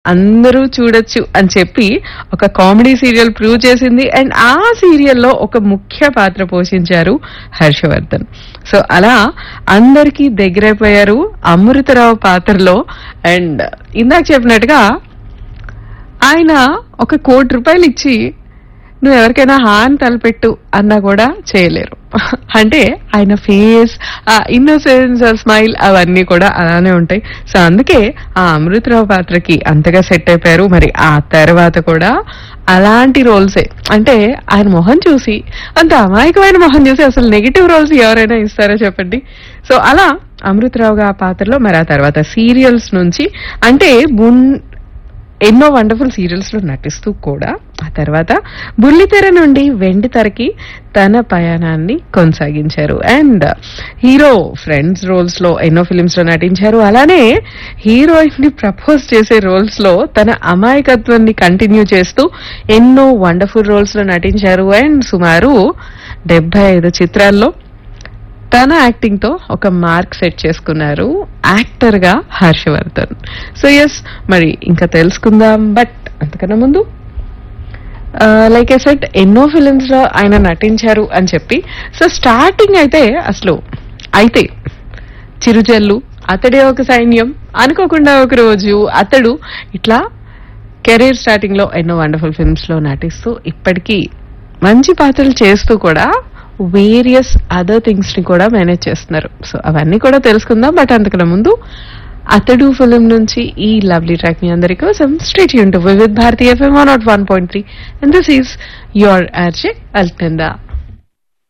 అందరూ చూడొచ్చు అని చెప్పి ఒక కామెడీ సీరియల్ ప్రూవ్ చేసింది అండ్ ఆ సీరియల్లో ఒక ముఖ్య పాత్ర పోషించారు హర్షవర్ధన్ సో అలా అందరికీ దగ్గరైపోయారు అమృతరావు పాత్రలో అండ్ ఇందాక చెప్పినట్టుగా ఆయన ఒక కోటి రూపాయలు ఇచ్చి నువ్వు ఎవరికైనా హాన్ తలపెట్టు అన్నా కూడా చేయలేరు అంటే ఆయన ఫేస్ ఆ ఇన్నోసెన్స్ ఆ స్మైల్ అవన్నీ కూడా అలానే ఉంటాయి సో అందుకే ఆ అమృతరావు పాత్రకి అంతగా సెట్ అయిపోయారు మరి ఆ తర్వాత కూడా అలాంటి రోల్సే అంటే ఆయన మొహం చూసి అంత అమాయకమైన మొహం చూసి అసలు నెగిటివ్ రోల్స్ ఎవరైనా ఇస్తారో చెప్పండి సో అలా అమృతరావుగా ఆ పాత్రలో మరి ఆ తర్వాత సీరియల్స్ నుంచి అంటే బున్ ఎన్నో వండర్ఫుల్ సీరియల్స్ లో నటిస్తూ కూడా ఆ తర్వాత బుల్లితెర నుండి వెండి తెరకి తన పయనాన్ని కొనసాగించారు అండ్ హీరో ఫ్రెండ్స్ రోల్స్ లో ఎన్నో ఫిలిమ్స్ లో నటించారు అలానే హీరోయిన్ ని ప్రపోజ్ చేసే రోల్స్ లో తన అమాయకత్వాన్ని కంటిన్యూ చేస్తూ ఎన్నో వండర్ఫుల్ రోల్స్ లో నటించారు అండ్ సుమారు డెబ్బై ఐదు చిత్రాల్లో తన యాక్టింగ్ తో ఒక మార్క్ సెట్ చేసుకున్నారు యాక్టర్ గా హర్షవర్ధన్ సో ఎస్ మరి ఇంకా తెలుసుకుందాం బట్ అంతకన్నా ముందు లైక్ ఐ సెట్ ఎన్నో ఫిలిమ్స్ లో ఆయన నటించారు అని చెప్పి సో స్టార్టింగ్ అయితే అసలు అయితే చిరుజల్లు అతడే ఒక సైన్యం అనుకోకుండా ఒక రోజు అతడు ఇట్లా కెరీర్ స్టార్టింగ్ లో ఎన్నో వండర్ఫుల్ ఫిల్మ్స్ లో నటిస్తూ ఇప్పటికీ మంచి పాత్రలు చేస్తూ కూడా వేరియస్ అదర్ థింగ్స్ ని కూడా మేనేజ్ చేస్తున్నారు సో అవన్నీ కూడా తెలుసుకుందాం బట్ అంతకన్నా ముందు అతడు ఫిలిం నుంచి ఈ లవ్లీ ట్రాక్ మీ అందరి కోసం స్ట్రీట్ యూన్ టు వివిధ్ భారతీయ ఎఫ్ఎం నాట్ one point three and this is your RJ అల్టందా